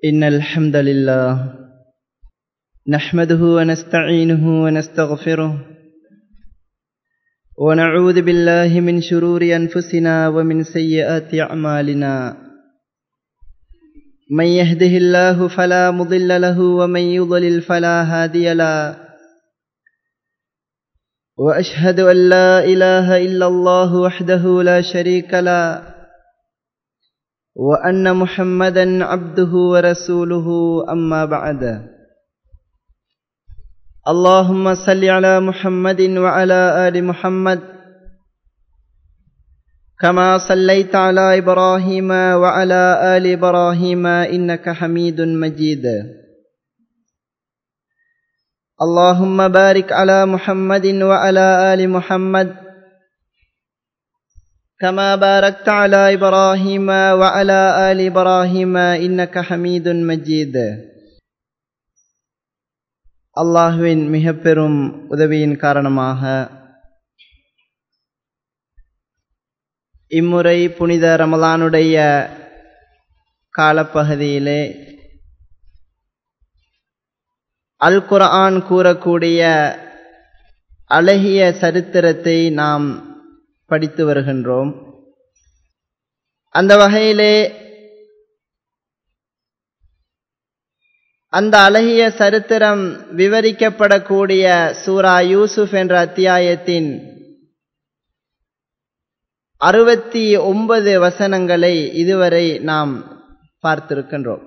إن الحمد لله نحمده ونستعينه ونستغفره ونعوذ بالله من شرور أنفسنا ومن سيئات أعمالنا من يهده الله فلا مضل له ومن يضلل فلا هادي له وأشهد أن لا إله إلا الله وحده لا شريك له وأن محمدا عبده ورسوله أما بعد اللهم صل على محمد وعلى آل محمد كما صليت على إبراهيم وعلى آل إبراهيم إنك حميد مجيد اللهم بارك على محمد وعلى آل محمد كما باركت على إبراهيم وعلى آل إبراهيم إنك حميد مجيد அல்லாஹுவின் மிக பெரும் உதவியின் காரணமாக இம்முறை புனித ரமலானுடைய காலப்பகுதியிலே அல் குர்ஆன் கூறக்கூடிய அழகிய சரித்திரத்தை நாம் படித்து வருகின்றோம் அந்த வகையிலே அந்த அழகிய சரித்திரம் விவரிக்கப்படக்கூடிய சூரா யூசுப் என்ற அத்தியாயத்தின் அறுபத்தி ஒன்பது வசனங்களை இதுவரை நாம் பார்த்திருக்கின்றோம்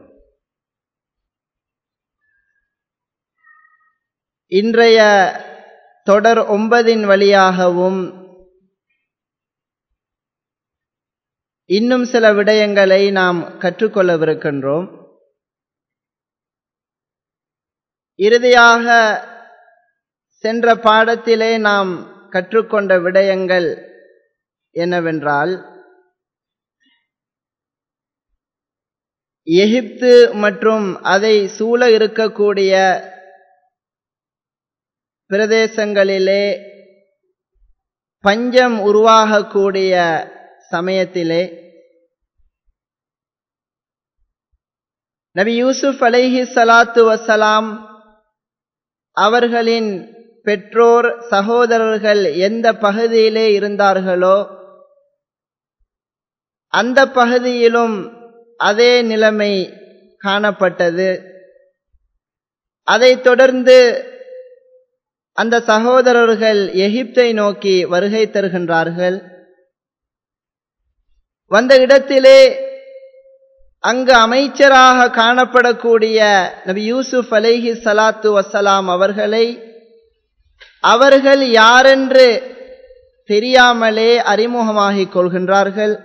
இன்றைய தொடர் ஒன்பதின் வழியாகவும் இன்னும் சில விடயங்களை நாம் கற்றுக்கொள்ளவிருக்கின்றோம் இறுதியாக சென்ற பாடத்திலே நாம் கற்றுக்கொண்ட விடயங்கள் என்னவென்றால் எகிப்து மற்றும் அதை சூழ இருக்கக்கூடிய பிரதேசங்களிலே பஞ்சம் உருவாகக்கூடிய சமயத்திலே நபி யூசுப் அலைஹி சலாத்து வசலாம் அவர்களின் பெற்றோர் சகோதரர்கள் எந்த பகுதியிலே இருந்தார்களோ அந்த பகுதியிலும் அதே நிலைமை காணப்பட்டது அதைத் தொடர்ந்து அந்த சகோதரர்கள் எகிப்தை நோக்கி வருகை தருகின்றார்கள் வந்த இடத்திலே அங்கு அமைச்சராக காணப்படக்கூடிய நபி யூசுப் அலைஹி சலாத்து வசலாம் அவர்களை அவர்கள் யாரென்று தெரியாமலே அறிமுகமாகிக் கொள்கின்றார்கள்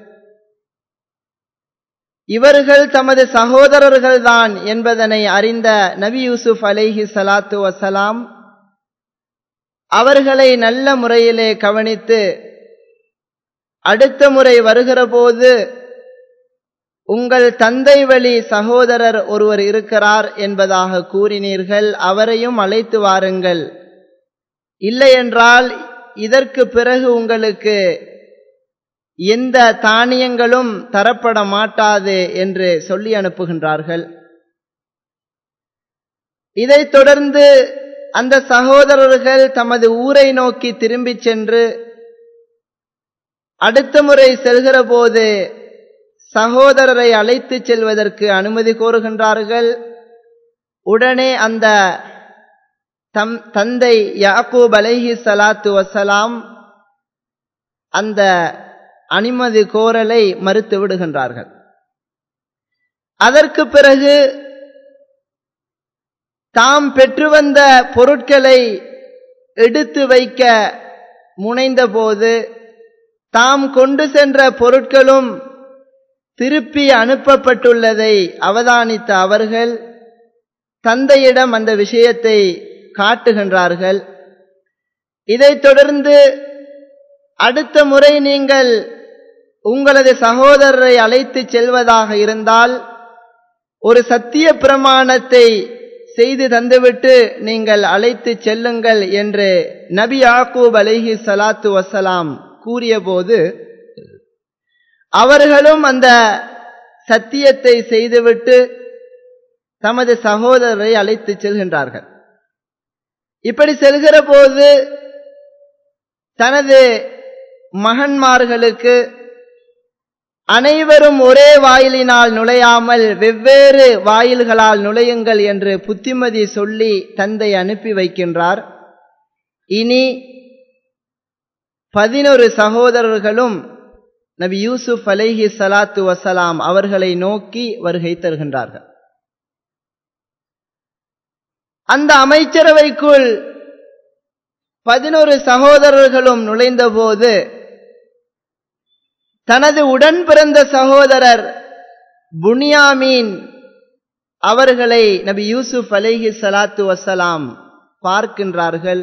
இவர்கள் தமது சகோதரர்கள்தான் என்பதனை அறிந்த நபி யூசுப் அலைஹி சலாத்து வசலாம் அவர்களை நல்ல முறையிலே கவனித்து அடுத்த முறை வருகிற போது உங்கள் தந்தை வழி சகோதரர் ஒருவர் இருக்கிறார் என்பதாக கூறினீர்கள் அவரையும் அழைத்து வாருங்கள் இல்லையென்றால் இதற்கு பிறகு உங்களுக்கு எந்த தானியங்களும் தரப்பட மாட்டாது என்று சொல்லி அனுப்புகின்றார்கள் இதைத் தொடர்ந்து அந்த சகோதரர்கள் தமது ஊரை நோக்கி திரும்பிச் சென்று அடுத்த முறை செல்கிற போது சகோதரரை அழைத்து செல்வதற்கு அனுமதி கோருகின்றார்கள் உடனே அந்த தம் தந்தை யாக்கூப் அலைஹி சலாத்து வசலாம் அந்த அனுமதி கோரலை மறுத்து விடுகின்றார்கள் அதற்கு பிறகு தாம் பெற்று வந்த பொருட்களை எடுத்து வைக்க முனைந்த போது தாம் கொண்டு சென்ற பொருட்களும் திருப்பி அனுப்பப்பட்டுள்ளதை அவதானித்த அவர்கள் தந்தையிடம் அந்த விஷயத்தை காட்டுகின்றார்கள் இதைத் தொடர்ந்து அடுத்த முறை நீங்கள் உங்களது சகோதரரை அழைத்து செல்வதாக இருந்தால் ஒரு சத்திய பிரமாணத்தை செய்து தந்துவிட்டு நீங்கள் அழைத்து செல்லுங்கள் என்று நபி யாக்கூப் அலைஹி சலாத்து வசலாம் கூறியபோது அவர்களும் அந்த சத்தியத்தை செய்துவிட்டு தமது சகோதரரை அழைத்து செல்கின்றார்கள் இப்படி செல்கிற போது தனது மகன்மார்களுக்கு அனைவரும் ஒரே வாயிலினால் நுழையாமல் வெவ்வேறு வாயில்களால் நுழையுங்கள் என்று புத்திமதி சொல்லி தந்தை அனுப்பி வைக்கின்றார் இனி பதினொரு சகோதரர்களும் நபி யூசுப் அலைஹி சலாத்து வசலாம் அவர்களை நோக்கி வருகை தருகின்றார்கள் அந்த அமைச்சரவைக்குள் பதினொரு சகோதரர்களும் நுழைந்தபோது தனது உடன் பிறந்த சகோதரர் புனியாமீன் அவர்களை நபி யூசுப் அலைஹி சலாத்து வசலாம் பார்க்கின்றார்கள்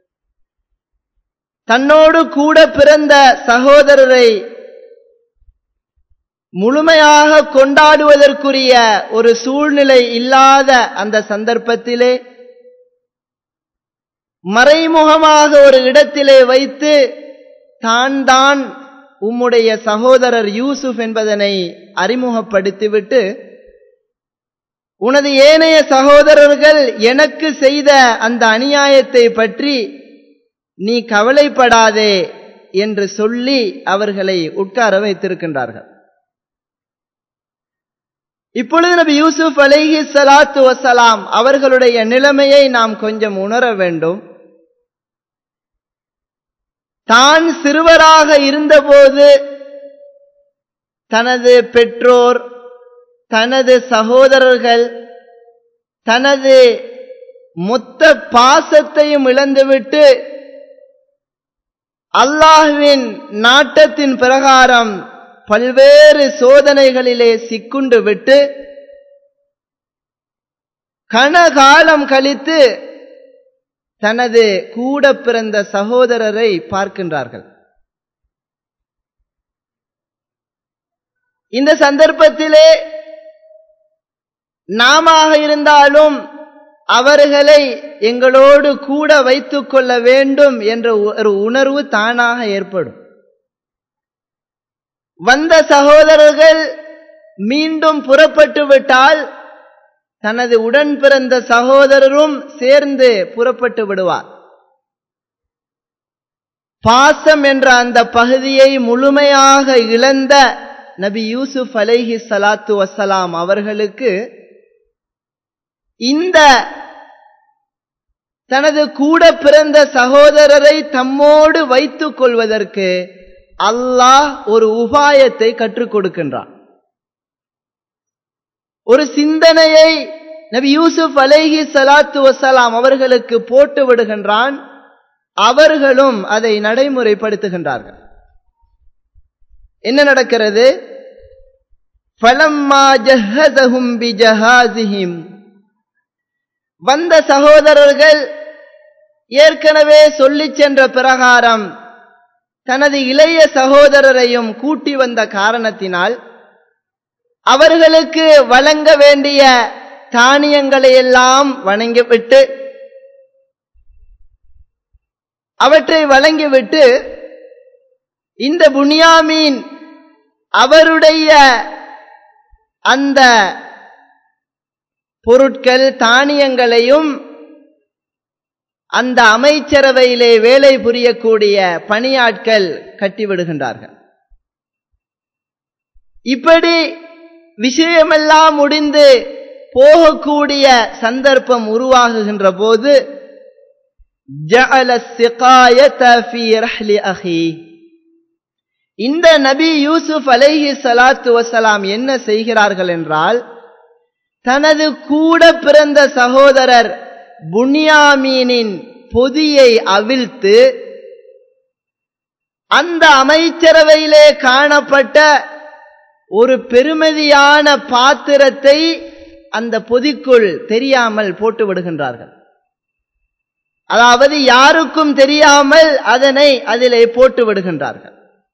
தன்னோடு கூட பிறந்த சகோதரரை முழுமையாக கொண்டாடுவதற்குரிய ஒரு சூழ்நிலை இல்லாத அந்த சந்தர்ப்பத்திலே மறைமுகமாக ஒரு இடத்திலே வைத்து தான் தான் உம்முடைய சகோதரர் யூசுப் என்பதனை அறிமுகப்படுத்திவிட்டு உனது ஏனைய சகோதரர்கள் எனக்கு செய்த அந்த அநியாயத்தை பற்றி நீ கவலைப்படாதே என்று சொல்லி அவர்களை உட்கார வைத்திருக்கின்றார்கள் இப்பொழுது நபி யூசுப் அலைஹி சலாத்து வசலாம் அவர்களுடைய நிலைமையை நாம் கொஞ்சம் உணர வேண்டும் தான் சிறுவராக இருந்தபோது தனது பெற்றோர் தனது சகோதரர்கள் தனது மொத்த பாசத்தையும் இழந்துவிட்டு அல்லாஹுவின் நாட்டத்தின் பிரகாரம் பல்வேறு சோதனைகளிலே சிக்குண்டு விட்டு கனகாலம் கழித்து தனது கூட பிறந்த சகோதரரை பார்க்கின்றார்கள் இந்த சந்தர்ப்பத்திலே நாம இருந்தாலும் அவர்களை எங்களோடு கூட வைத்துக் கொள்ள வேண்டும் என்ற ஒரு உணர்வு தானாக ஏற்படும் வந்த சகோதரர்கள் மீண்டும் புறப்பட்டு விட்டால் தனது உடன் பிறந்த சகோதரரும் சேர்ந்து புறப்பட்டு விடுவார் பாசம் என்ற அந்த பகுதியை முழுமையாக இழந்த நபி யூசுப் அலைஹி சலாத்து வசலாம் அவர்களுக்கு இந்த தனது கூட பிறந்த சகோதரரை தம்மோடு வைத்துக் கொள்வதற்கு அல்லாஹ் ஒரு உபாயத்தை கற்றுக் கொடுக்கின்றான் ஒரு சிந்தனையை நபி யூசுப் அலைஹி சலாத்து வசலாம் அவர்களுக்கு போட்டு விடுகின்றான் அவர்களும் அதை நடைமுறைப்படுத்துகின்றார்கள் என்ன நடக்கிறது ஃபலம்மா ஜஹதஹும் பிஜஹாசிஹிம் வந்த சகோதரர்கள் ஏற்கனவே சொல்லிச் சென்ற பிரகாரம் தனது இளைய சகோதரரையும் கூட்டி வந்த காரணத்தினால் அவர்களுக்கு வழங்க வேண்டிய தானியங்களை எல்லாம் வணங்கிவிட்டு அவற்றை வழங்கிவிட்டு இந்த புனியாமீன் அவருடைய அந்த பொருட்கள் தானியங்களையும் அந்த அமைச்சரவையிலே வேலை புரியக்கூடிய பணியாட்கள் கட்டிவிடுகின்றார்கள் இப்படி விஷயமெல்லாம் முடிந்து போகக்கூடிய சந்தர்ப்பம் உருவாகுகின்ற போது இந்த நபி யூசுப் அலைஹி சலாத்து வசலாம் என்ன செய்கிறார்கள் என்றால் தனது கூட பிறந்த சகோதரர் புனியாமீனின் பொதியை அவிழ்த்து அந்த அமைச்சரவையிலே காணப்பட்ட ஒரு பெருமதியான பாத்திரத்தை அந்த பொதிக்குள் தெரியாமல் போட்டு விடுகின்றார்கள் அதாவது யாருக்கும் தெரியாமல் அதனை அதிலே போட்டு விடுகின்றார்கள்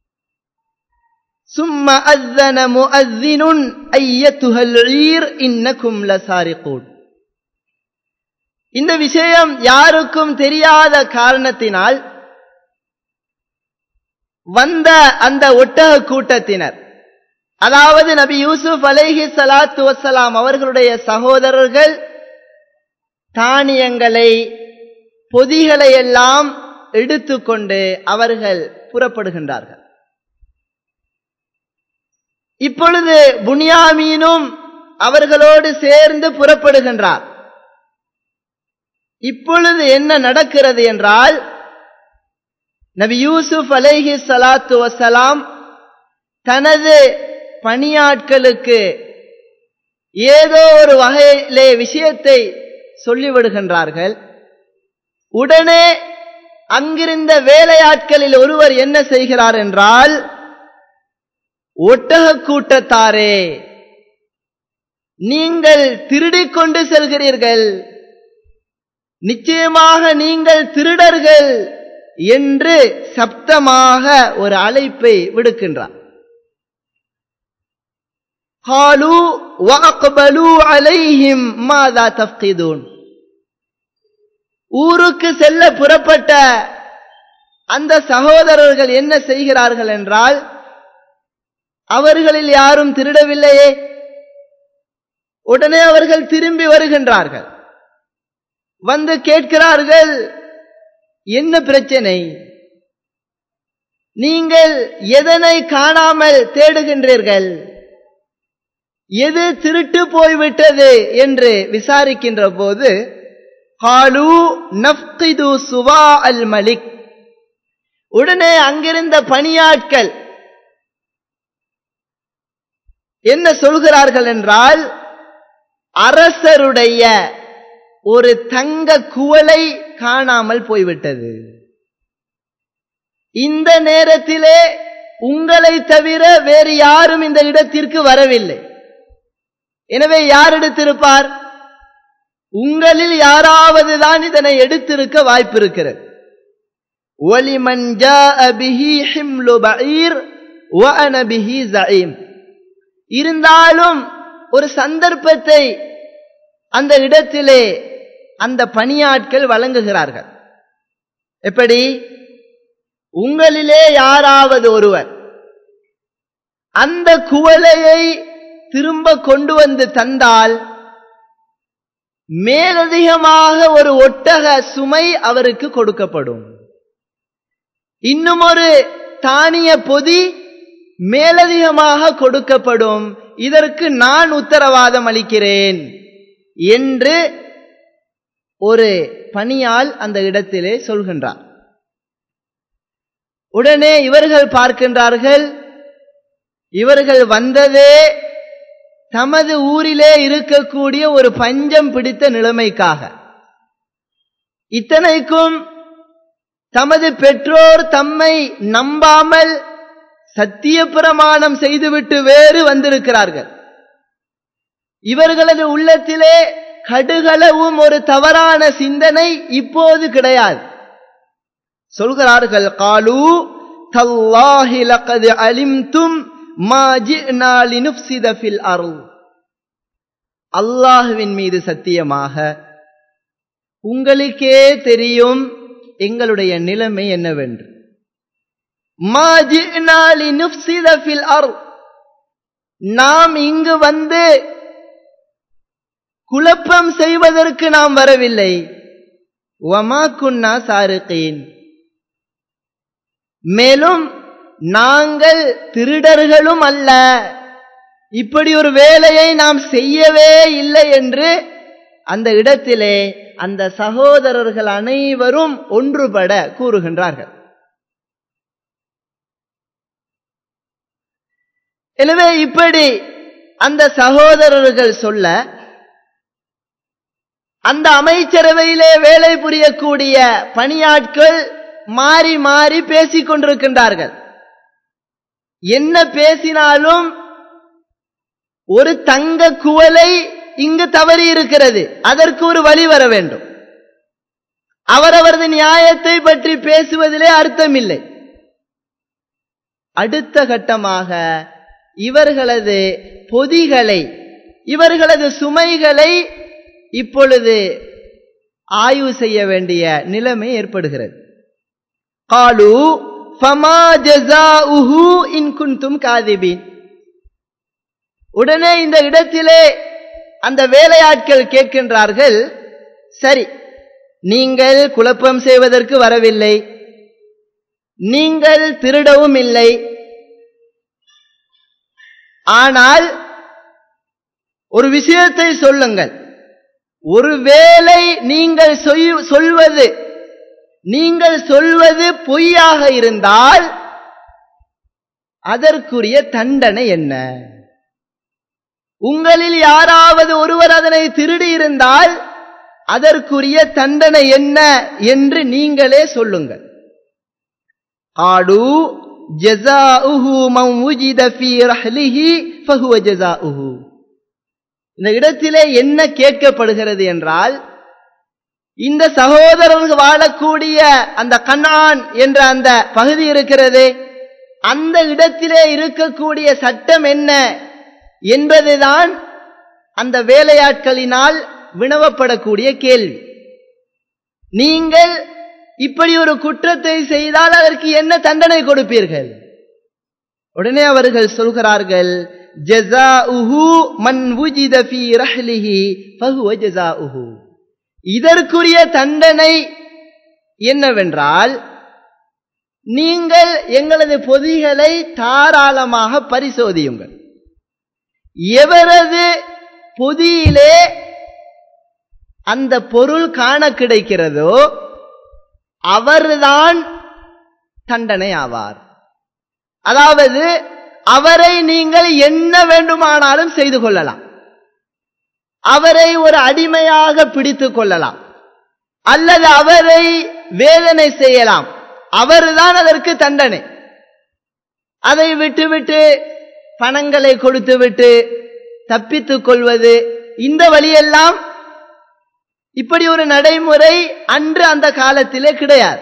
சும்ம அzzன முஅzzினுன் ஐயத்துஹல் ஈர் இன்னக்கும் லசாரிகூன் இந்த விஷயம் யாருக்கும் தெரியாத காரணத்தினால் வந்த அந்த ஒட்டக கூட்டத்தினர் அதாவது நபி யூசுப் அலைஹி சலாத்து வசலாம் அவர்களுடைய சகோதரர்கள் தானியங்களை பொதிகளை எல்லாம் எடுத்துக்கொண்டு அவர்கள் புறப்படுகின்றார்கள் இப்பொழுது புனியாமீனும் அவர்களோடு சேர்ந்து புறப்படுகின்றார் இப்பொழுது என்ன நடக்கிறது என்றால் நபி யூசுப் அலைஹி சலாத்து வசலாம் தனது பணியாட்களுக்கு ஏதோ ஒரு வகையிலே விஷயத்தை சொல்லிவிடுகின்றார்கள் உடனே அங்கிருந்த வேலையாட்களில் ஒருவர் என்ன செய்கிறார் என்றால் ஒட்டக கூட்டத்தாரே நீங்கள் திருடிக் கொண்டு செல்கிறீர்கள் நிச்சயமாக நீங்கள் திருடர்கள் என்று சப்தமாக ஒரு அழைப்பை விடுக்கின்றார் قالوا واقبلوا عليهم ماذا تفقدون ஊருக்கு செல்ல புறப்பட்ட அந்த சகோதரர்கள் என்ன செய்கிறார்கள் என்றால் அவர்களில் யாரும் திருடவில்லையே உடனே அவர்கள் திரும்பி வருகின்றார்கள் வந்து கேட்கிறார்கள் என்ன பிரச்சனை நீங்கள் எதனை காணாமல் தேடுகின்றீர்கள் எது திருட்டு போய்விட்டது என்று விசாரிக்கின்ற போது ஹாலு நஃப்கிது சுவா அல் மலிக் உடனே அங்கிருந்த பணியாட்கள் என்ன சொல்கிறார்கள் என்றால் அரசருடைய ஒரு தங்க குவளை காணாமல் போய்விட்டது இந்த நேரத்திலே உங்களை தவிர வேறு யாரும் இந்த இடத்திற்கு வரவில்லை எனவே யார் எடுத்திருப்பார் உங்களில் யாராவது தான் இதனை எடுத்திருக்க வாய்ப்பு இருக்கிறது ஒலிமன் இருந்தாலும் ஒரு சந்தர்ப்பத்தை அந்த இடத்திலே அந்த பணியாட்கள் வழங்குகிறார்கள் எப்படி உங்களிலே யாராவது ஒருவர் அந்த குவளையை திரும்ப கொண்டு வந்து தந்தால் மேலதிகமாக ஒரு ஒட்டக சுமை அவருக்கு கொடுக்கப்படும் இன்னும் ஒரு தானிய பொதி மேலதிகமாக கொடுக்கப்படும் இதற்கு நான் உத்தரவாதம் அளிக்கிறேன் என்று ஒரு பணியால் அந்த இடத்திலே சொல்கின்றார் உடனே இவர்கள் பார்க்கின்றார்கள் இவர்கள் வந்ததே தமது ஊரிலே இருக்கக்கூடிய ஒரு பஞ்சம் பிடித்த நிலைமைக்காக இத்தனைக்கும் தமது பெற்றோர் தம்மை நம்பாமல் சத்திய பிரமாணம் செய்துவிட்டு வேறு வந்திருக்கிறார்கள் இவர்களது உள்ளத்திலே கடுகளவும் ஒரு தவறான சிந்தனை இப்போது கிடையாது சொல்கிறார்கள் காலு தல்லாஹி லகது அலிம்தும் மா ஜிஅனா லினுஃப்ஸித ஃபில் அர்ள் அல்லாஹ்வின் மீது சத்தியமாக உங்களுக்கே தெரியும் எங்களுடைய நிலைமை என்னவென்று மா ஜிஅனா லினுஃப்ஸித ஃபில் அர்ள் நாம் இங்கு வந்து குழப்பம் செய்வதற்கு நாம் வரவில்லை வமா குன்னா சாருக்கீன் மேலும் நாங்கள் திருடர்களும் அல்ல இப்படி ஒரு வேலையை நாம் செய்யவே இல்லை என்று அந்த இடத்திலே அந்த சகோதரர்கள் அனைவரும் ஒன்றுபட கூறுகின்றார்கள் எனவே இப்படி அந்த சகோதரர்கள் சொல்ல அந்த அமைச்சரவையிலே வேலை புரியக்கூடிய பணியாட்கள் மாறி மாறி பேசிக் கொண்டிருக்கின்றார்கள் என்ன பேசினாலும் ஒரு தங்க குவலை இங்கு தவறி இருக்கிறது அதற்கு ஒரு வழி வர வேண்டும் அவரவரது நியாயத்தை பற்றி பேசுவதிலே அர்த்தமில்லை அடுத்த கட்டமாக இவர்களது பொதிகளை இவர்களது சுமைகளை இப்பொழுது ஆய்வு செய்ய வேண்டிய நிலைமை ஏற்படுகிறது காலு ஃபமா ஜஸாஉஹு இன் குன்தும் காதிபீன் உடனே இந்த இடத்திலே அந்த வேலையாட்கள் கேட்கின்றார்கள் சரி நீங்கள் குழப்பம் செய்வதற்கு வரவில்லை நீங்கள் திருடவும் இல்லை ஆனால் ஒரு விஷயத்தை சொல்லுங்கள் ஒருவேளை நீங்கள் சொல்வது நீங்கள் சொல்வது பொய்யாக இருந்தால் அதற்குரிய தண்டனை என்ன உங்களில் யாராவது ஒருவர் அதனை திருடி இருந்தால் அதற்குரிய தண்டனை என்ன என்று நீங்களே சொல்லுங்கள் ஆடு ஜஸாஉஹு மன் உஜித ஃபீ ரஹ்லிஹி ஃபஹுவ ஜஸாஉஹு இந்த இடத்திலே என்ன கேட்கப்படுகிறது என்றால் இந்த சகோதரர்கள் வாழக்கூடிய அந்த கண்ணான் என்ற அந்த பகுதி இருக்கிறது அந்த இடத்திலே இருக்கக்கூடிய சட்டம் என்ன என்பதுதான் அந்த வேலையாட்களினால் வினவப்படக்கூடிய கேள்வி நீங்கள் இப்படி ஒரு குற்றத்தை செய்தால் அதற்கு என்ன தண்டனை கொடுப்பீர்கள் உடனே அவர்கள் சொல்கிறார்கள் ஜஸாஉஹு மன் வுஜித ஃபீ ரஹ்லிஹி ஃபஹுவ ஜஸாஉஹு இதற்குரிய தண்டனை என்னவென்றால் நீங்கள் எங்களது பொதிகளை தாராளமாக பரிசோதியுங்கள் எவரது பொதியிலே அந்த பொருள் காண கிடைக்கிறதோ அவர்தான் தண்டனை ஆவார் அதாவது அவரை நீங்கள் என்ன வேண்டுமானாலும் செய்து கொள்ளலாம் அவரை ஒரு அடிமையாக பிடித்துக் கொள்ளலாம் அல்லது அவரை வேதனை செய்யலாம் அவர்தான் அதற்கு தண்டனை அதை விட்டுவிட்டு பணங்களை கொடுத்துவிட்டு தப்பித்துக் கொள்வது இந்த வழியெல்லாம் இப்படி ஒரு நடைமுறை அன்று அந்த காலத்திலே கிடையாது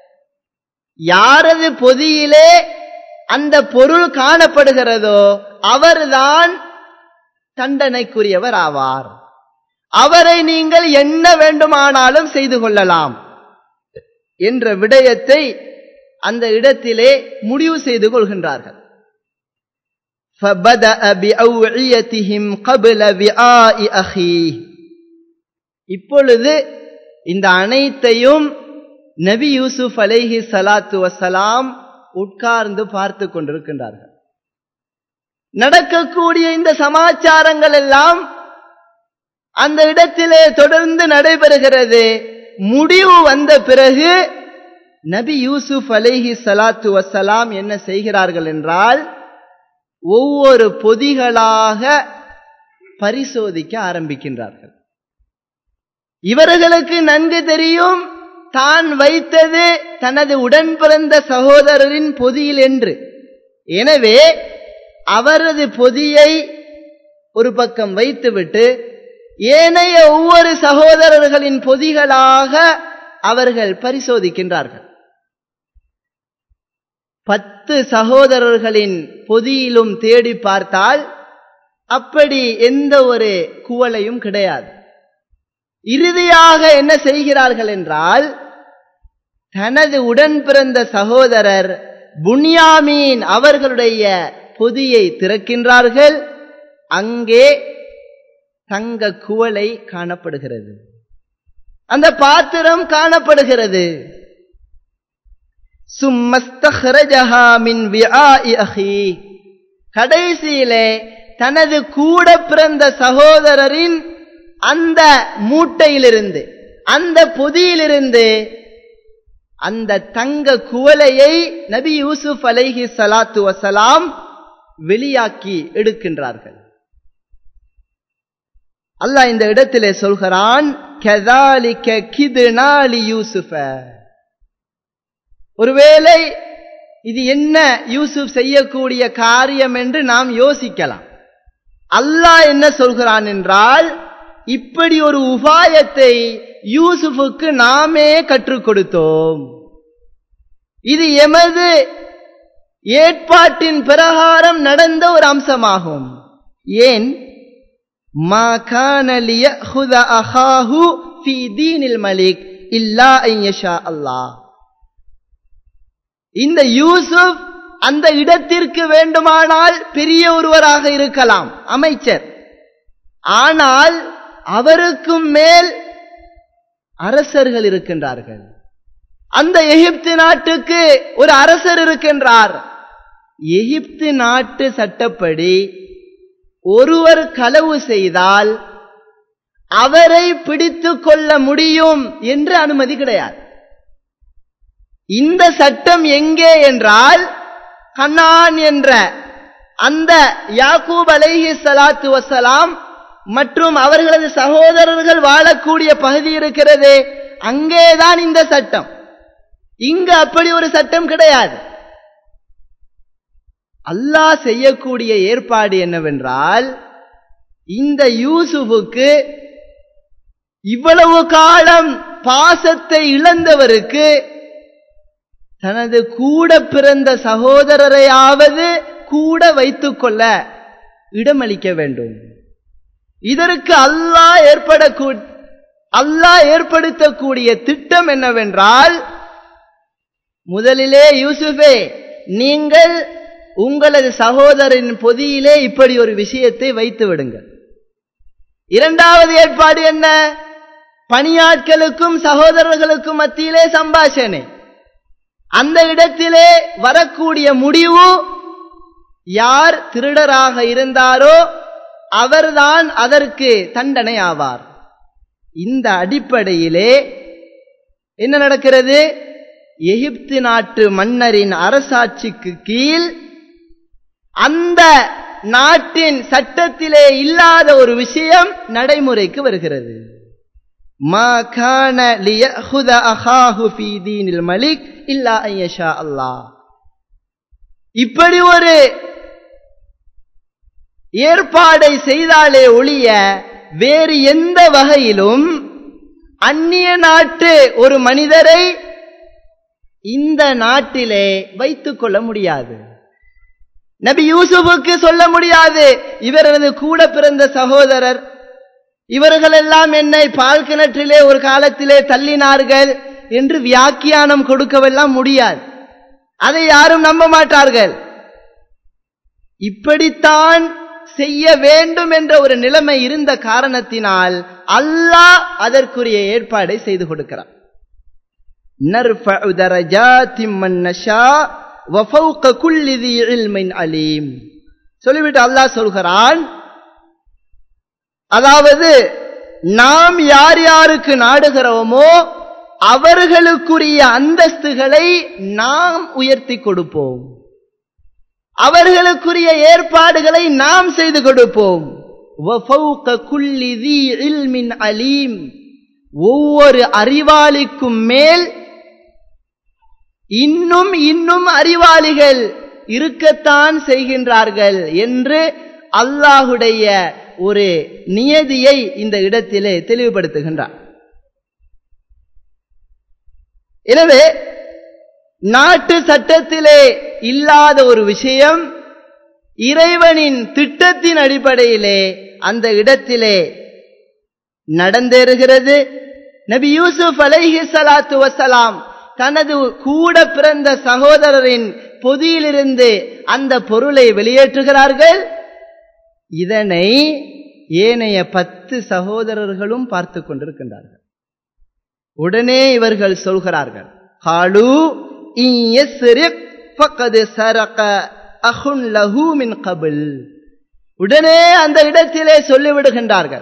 யாரது பொதியிலே அந்த பொருள் காணப்படுகிறதோ அவர்தான் தண்டனைக்குரியவர் ஆவார் அவரை நீங்கள் என்ன வேண்டுமானாலும் செய்து கொள்ளலாம் என்ற விடயத்தை அந்த இடத்திலே முடிவு செய்து கொள்கின்றார்கள் فَبَدَأَ بِأَوْعِيَتِهِمْ قَبْلَ وِعَاءِ أَخِيهِ இப்பொழுது இந்த அனைத்தையும் நபி யூசுப் அலைஹி சலாத்து வசலாம் உட்கார்ந்து பார்த்து கொண்டிருக்கின்றார்கள் நடக்கக்கூடிய இந்த சமாச்சாரங்கள் எல்லாம் அந்த இடத்திலே தொடர்ந்து நடைபெறுகிறது முடிவு வந்த பிறகு நபி யூசுப் அலைஹி சலாத்து வசலாம் என்ன செய்கிறார்கள் என்றால் ஒவ்வொரு பொதிகளாக பரிசோதிக்க ஆரம்பிக்கின்றார்கள் இவர்களுக்கு நன்கு தெரியும் தான் வைத்தது தனது உடன் பிறந்த சகோதரரின் பொதியில் என்று எனவே அவரது பொதியை ஒரு பக்கம் வைத்துவிட்டு ஏனைய ஒவ்வொரு சகோதரர்களின் பொதிகளாக அவர்கள் பரிசோதிக்கின்றார்கள் பத்து சகோதரர்களின் பொதியிலும் தேடி பார்த்தால் அப்படி எந்த ஒரு குவளையும் கிடையாது இறுதியாக என்ன செய்கிறார்கள் என்றால் தனது உடன் பிறந்த சகோதரர் புன்யாமீன் அவர்களுடைய பொதியை திறக்கின்றார்கள் அங்கே தங்க குவளை காணப்படுகிறது அந்த பாத்திரம் காணப்படுகிறது கடைசியிலே தனது கூட பிறந்த சகோதரரின் அந்த மூட்டையிலிருந்து அந்த பொதியிலிருந்து அந்த தங்க குவலையை நபி யூசுப் அலைஹி சலாத்து வசலாம் வெளியாக்கி எடுக்கின்றார்கள் அல்லாஹ் இந்த இடத்திலே சொல்கிறான் யூசுஃப ஒருவேளை இது என்ன யூசுப் செய்யக்கூடிய காரியம் என்று நாம் யோசிக்கலாம் அல்லாஹ் என்ன சொல்கிறான் என்றால் இப்படி ஒரு உபாயத்தை யூசுஃபுக்கு நாமே கற்றுக் கொடுத்தோம் இது எமது ஏற்பாட்டின் பிரகாரம் நடந்த ஒரு அம்சமாகும் ஏன் மா கான லியஹுத அஹாஹு ஃபீ தீனில் மலிக் இல்லா ஐயஷா அல்லாஹ் இந்த யூசுப் அந்த இடத்திற்கு வேண்டுமானால் பெரிய ஒருவராக இருக்கலாம் அமைச்சர் ஆனால் அவருக்கும் மேல் அரசர்கள் இருக்கின்றார்கள் அந்த எகிப்து நாட்டுக்கு ஒரு அரசர் இருக்கின்றார் எகிப்து நாட்டு சட்டப்படி ஒருவர் களவு செய்தால் அவரை பிடித்து கொள்ள முடியும் என்று அனுமதி கிடையாது இந்த சட்டம் எங்கே என்றால் கண்ணான் என்ற அந்த யாக்கூப் அலைஹி சலாத்து வசலாம் மற்றும் அவர்களது சகோதரர்கள் வாழக்கூடிய பகுதி இருக்கிறது அங்கேதான் இந்த சட்டம் இங்கு அப்படி ஒரு சட்டம் கிடையாது அல்லாஹ் செய்யக்கூடிய ஏற்பாடு என்னவென்றால் இந்த யூசுஃபுக்கு இவ்வளவு காலம் பாசத்தை இழந்தவருக்கு தனது கூட பிறந்த சகோதரரையாவது கூட வைத்துக் கொள்ள இடமளிக்க வேண்டும் இதற்கு அல்லாஹ் ஏற்படக்கூ அல்லாஹ் ஏற்படுத்தக்கூடிய திட்டம் என்னவென்றால் முதலிலே யூசுஃபே நீங்கள் உங்களது சகோதரின் பொதியிலே இப்படி ஒரு விஷயத்தை வைத்து விடுங்கள் இரண்டாவது ஏற்பாடு என்ன பணியாட்களுக்கும் சகோதரர்களுக்கும் மத்தியிலே சம்பாஷணை அந்த இடத்திலே வரக்கூடிய முடிவு யார் திருடராக இருந்தாரோ அவர்தான் அதற்கு தண்டனை ஆவார் இந்த அடிப்படையிலே என்ன நடக்கிறது எகிப்து நாட்டு மன்னரின் அரசாட்சிக்கு கீழ் அந்த நாட்டின் சட்டத்திலே இல்லாத ஒரு விஷயம் நடைமுறைக்கு வருகிறது ما كان ليأخذ أخاه في دين الملك إلا أن يشاء الله இப்படி ஒரு ஏற்பாடை செய்தாலே ஒழிய வேறு எந்த வகையிலும் அந்நிய நாட்டு ஒரு மனிதரை இந்த நாட்டிலே வைத்துக் கொள்ள முடியாது நபி யூசுஃபுக்கு சொல்ல முடியாது இவரது கூட பிறந்த சகோதரர் இவர்கள் எல்லாம் என்னை பால் கிணற்றிலே ஒரு காலத்திலே தள்ளினார்கள் என்று வியாக்கியானம் கொடுக்கவெல்லாம் முடியாது அதை யாரும் நம்ப மாட்டார்கள் இப்படித்தான் செய்ய வேண்டும் என்ற ஒரு நிலைமை இருந்த காரணத்தினால் அல்லாஹ் அதற்குரிய ஏற்பாடை செய்து கொடுக்கிறார் சொல்லிவிட்டு அல்லாஹ் சொல்கிறான் அதாவது நாம் யார் யாருக்கு நாடுகிறோமோ அவர்களுக்குரிய அந்தஸ்துகளை நாம் உயர்த்தி கொடுப்போம் அவர்களுக்குரிய ஏற்பாடுகளை நாம் செய்து கொடுப்போம் அலீம் ஒவ்வொரு அறிவாளிக்கும் மேல் இன்னும் இன்னும் அறிவாளிகள் இருக்கத்தான் செய்கின்றார்கள் என்று அல்லாஹுடைய ஒரு நியதியை இந்த இடத்திலே தெளிவுபடுத்துகின்றார் எனவே நாட்டு சட்டத்திலே இல்லாத ஒரு விஷயம் இறைவனின் திட்டத்தின் அடிப்படையிலே அந்த இடத்திலே நடந்தேறுகிறது நபி யூசுப் அலைஹி சலாத்து வசலாம் தனது கூட பிறந்த சகோதரரின் பொதியிலிருந்து அந்த பொருளை வெளியேற்றுகிறார்கள் இதனை ஏனைய பத்து சகோதரர்களும் பார்த்து கொண்டிருக்கின்றார்கள் உடனே இவர்கள் சொல்கிறார்கள் ஹாலு உடனே அந்த இடத்திலே சொல்லிவிடுகின்றார்கள்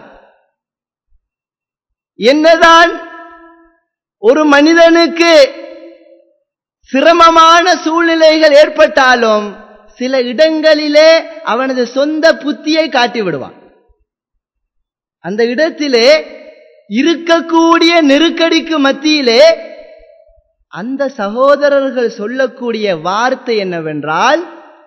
என்னதான் ஒரு மனிதனுக்கு சிரமமான சூழ்நிலைகள் ஏற்பட்டாலும் சில இடங்களிலே அவனது சொந்த புத்தியை காட்டி விடுவான் அந்த இடத்திலே இருக்கக்கூடிய நெருக்கடிக்கு மத்தியிலே அந்த சகோதரர்கள் சொல்லக்கூடிய வார்த்தை என்னவென்றால்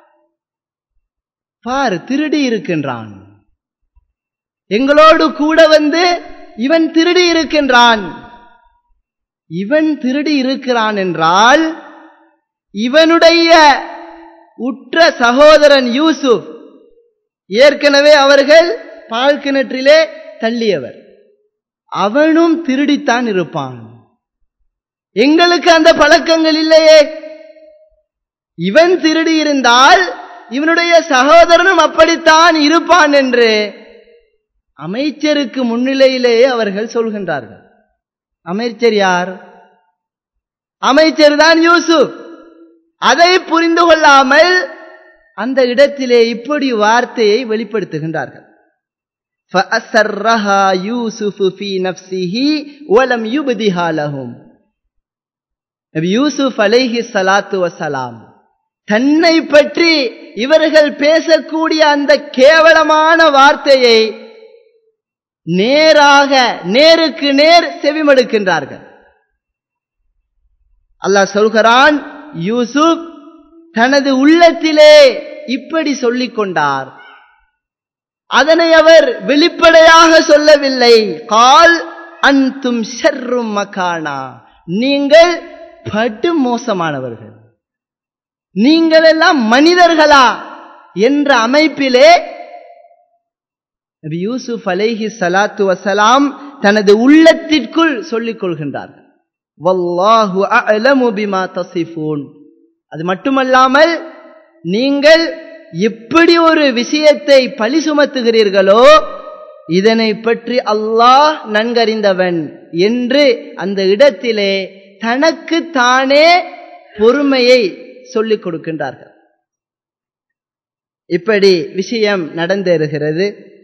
பார் திருடி இருக்கின்றான் எங்களோடு கூட வந்து இவன் திருடி இருக்கின்றான் இவன் திருடி இருக்கிறான் என்றால் இவனுடைய உற்ற சகோதரன் யூசுப் ஏற்கனவே அவர்கள் பால் கிணற்றிலே தள்ளியவர் அவனும் திருடித்தான் இருப்பான் எங்களுக்கு அந்த பழக்கங்கள் இல்லையே இவன் திருடி இருந்தால் இவனுடைய சகோதரனும் அப்படித்தான் இருப்பான் என்று அமைச்சருக்கு முன்னிலையிலேயே அவர்கள் சொல்கின்றார்கள் அமைச்சர் யார் அமைச்சர் தான் யூசுப் அதை புரிந்து கொள்ளாமல் அந்த இடத்திலே இப்படி வார்த்தையை வெளிப்படுத்துகின்றார்கள் فأسرها يوسف في نفسه ولم يبدها لهم நபி யூசுப் அலைஹி ஸலாத்து வஸலாம் தன்னை பற்றி இவர்கள் பேசக்கூடிய அந்த கேவலமான வார்த்தையை நேராக நேருக்கு நேர் செவிமடுக்கின்றார்கள் அல்லாஹ் சொல்கிறான் யூசுப் தனது உள்ளத்திலே இப்படி சொல்லிக் கொண்டார் அதனை அவர் வெளிப்படையாக சொல்லவில்லை கால் அன்தும் ஷர்ரும் மகானா நீங்கள் படு மோசமானவர்கள் நீங்கள் எல்லாம் மனிதர்களா என்ற அமைப்பிலே நபி யூசுப் அலைஹி சலாத்து வசலாம் தனது உள்ளத்திற்குள் சொல்லிக் கொள்கின்றார்கள் வல்லாஹு அலமு பிமா தசிஃபூன் அது மட்டுமல்லாமல் நீங்கள் எப்படி ஒரு விஷயத்தை பழி சுமத்துகிறீர்களோ இதனை பற்றி அல்லாஹ் நன்கறிந்தவன் என்று அந்த இடத்திலே தனக்கு தானே பொறுமையை சொல்லிக் கொடுக்கின்றார்கள் இப்படி விஷயம் நடந்தேறுகிறது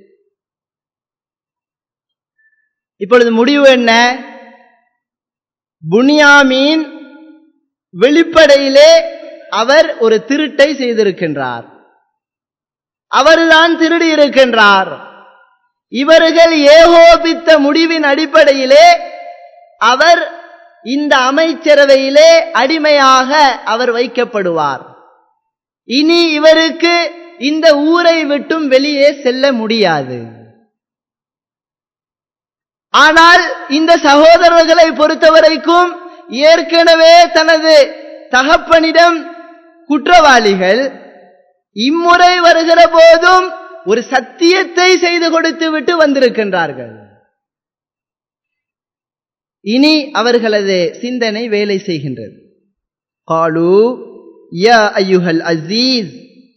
இப்பொழுது முடிவு என்ன புனியாமீன் வெளிப்படையிலே அவர் ஒரு திருட்டை செய்திருக்கின்றார் அவர்தான் திருடி இருக்கின்றார் இவர்கள் ஏகோபித்த முடிவின் அடிப்படையிலே அவர் இந்த அமைச்சரவையிலே அடிமையாக அவர் வைக்கப்படுவார் இனி இவருக்கு இந்த ஊரை விட்டும் வெளியே செல்ல முடியாது ஆனால் இந்த சகோதரர்களை பொறுத்தவரைக்கும் ஏற்கனவே தனது தகப்பனிடம் குற்றவாளிகள் இம்முறை வருகிற போதும் ஒரு சத்தியத்தை செய்து கொடுத்து விட்டு வந்திருக்கின்றார்கள் இனி அவர்களது சிந்தனை வேலை செய்கின்றது காலு யா ஐயுஹல் அசீஸ்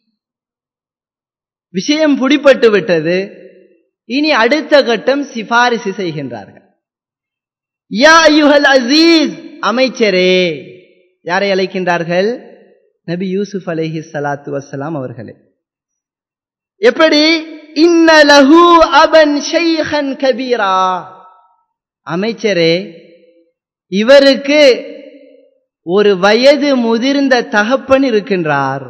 விஷயம் பிடிப்பட்டு விட்டது இனி அடுத்த கட்டம் சிபாரிசு செய்கின்றார்கள் யா ஐயுஹல் அசீஸ் அமைச்சரே யாரை அழைக்கின்றார்கள் நபி யூசுப் அலைஹி சலாத்து வசலாம் அவர்களே எப்படி இன்ன லஹு அபன் ஷைஹன் கபீரா அமைச்சரே இவருக்கு ஒரு வயது முதிர்ந்த தகப்பன் இருக்கின்றார்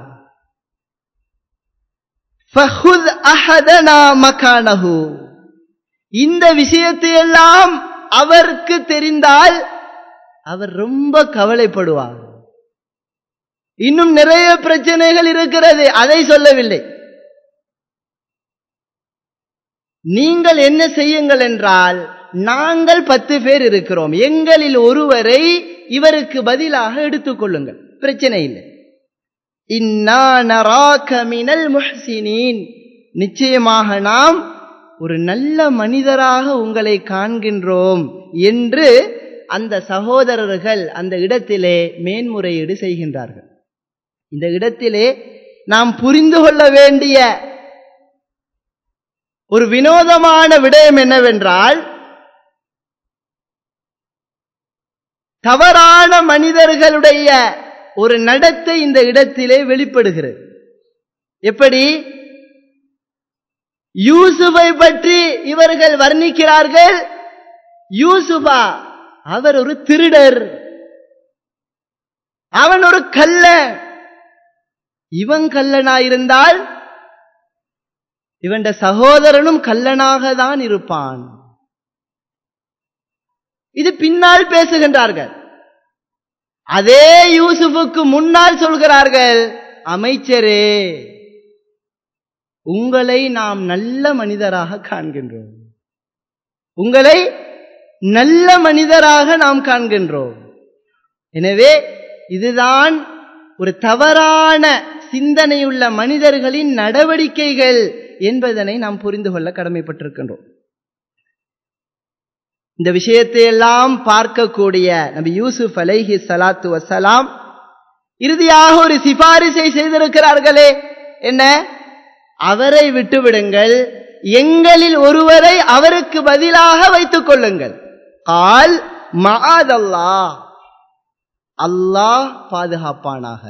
ஃபஹுத் அஹதனா மகானஹு இந்த விஷயத்தை எல்லாம் அவருக்கு தெரிந்தால் அவர் ரொம்ப கவலைப்படுவார் இன்னும் நிறைய பிரச்சனைகள் இருக்கிறது அதை சொல்லவில்லை நீங்கள் என்ன செய்யுங்கள் என்றால் நாங்கள் பத்து பேர் இருக்கிறோம் எங்களில் ஒருவரை இவருக்கு பதிலாக எடுத்துக்கொள்ளுங்கள் பிரச்சனை இல்லை மினல் முஹ்சினீன் நிச்சயமாக நாம் ஒரு நல்ல மனிதராக உங்களை காண்கின்றோம் என்று அந்த சகோதரர்கள் அந்த இடத்திலே மேன்முறையீடு செய்கின்றார்கள் இந்த இடத்திலே நாம் புரிந்து கொள்ள வேண்டிய ஒரு வினோதமான விடயம் என்னவென்றால் தவறான மனிதர்களுடைய ஒரு நடத்தை இந்த இடத்திலே வெளிப்படுகிறது எப்படி யூசுஃபை பற்றி இவர்கள் வர்ணிக்கிறார்கள் யூசுஃபா அவர் ஒரு திருடர் அவன் ஒரு கல்ல இவன் கல்லனாயிருந்தால் இவன் சகோதரனும் கல்லனாக தான் இருப்பான் இது பின்னால் பேசுகின்றார்கள் அதே யூசுஃபுக்கு முன்னால் சொல்கிறார்கள் அமைச்சரே உங்களை நாம் நல்ல மனிதராக காண்கின்றோம் உங்களை நல்ல மனிதராக நாம் காண்கின்றோம் எனவே இதுதான் ஒரு தவறான சிந்தனையுள்ள மனிதர்களின் நடவடிக்கைகள் என்பதனை நாம் புரிந்து கொள்ள கடமைப்பட்டிருக்கின்றோம் இந்த விஷயத்தை எல்லாம் பார்க்கக்கூடிய நபி யூசுப் அலைஹி சலாத்து வசலாம் இறுதியாக ஒரு சிபாரிசை செய்திருக்கிறார்களே என்ன அவரை விட்டுவிடுங்கள் எங்களில் ஒருவரை அவருக்கு பதிலாக வைத்துக் கொள்ளுங்கள் கால் மகாதல்லா அல்லாஹ் பாதுகாப்பானாக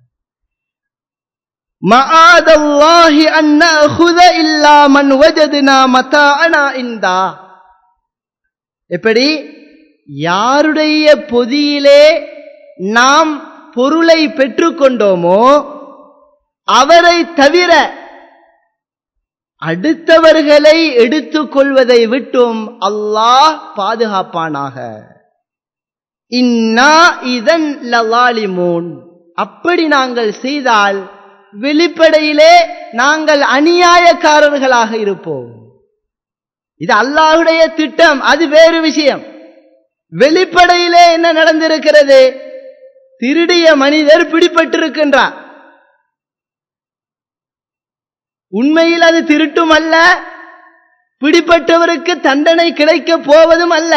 மகாதல்லாஹி அன்ன இல்லா மன் வஜதுனா மதாஅனா இந்தா எப்படி யாருடைய பொதியிலே நாம் பொருளை பெற்றுக்கொண்டோமோ அவரை தவிர அடுத்தவர்களை எடுத்துக்கொள்வதை விட்டும் அல்லாஹ் பாதுகாப்பானாக இன்னா இதன் லவாலிமூன் அப்படி நாங்கள் செய்தால் வெளிப்படையிலே நாங்கள் அநியாயக்காரர்களாக இருப்போம் இது அல்லாஹுடைய திட்டம் அது வேறு விஷயம் வெளிப்படையிலே என்ன நடந்திருக்கிறது திருடிய மனிதர் பிடிபட்டிருக்கின்றார் உண்மையில் அது திருட்டும் அல்ல பிடிப்பட்டவருக்கு தண்டனை கிடைக்கப் போவதும் அல்ல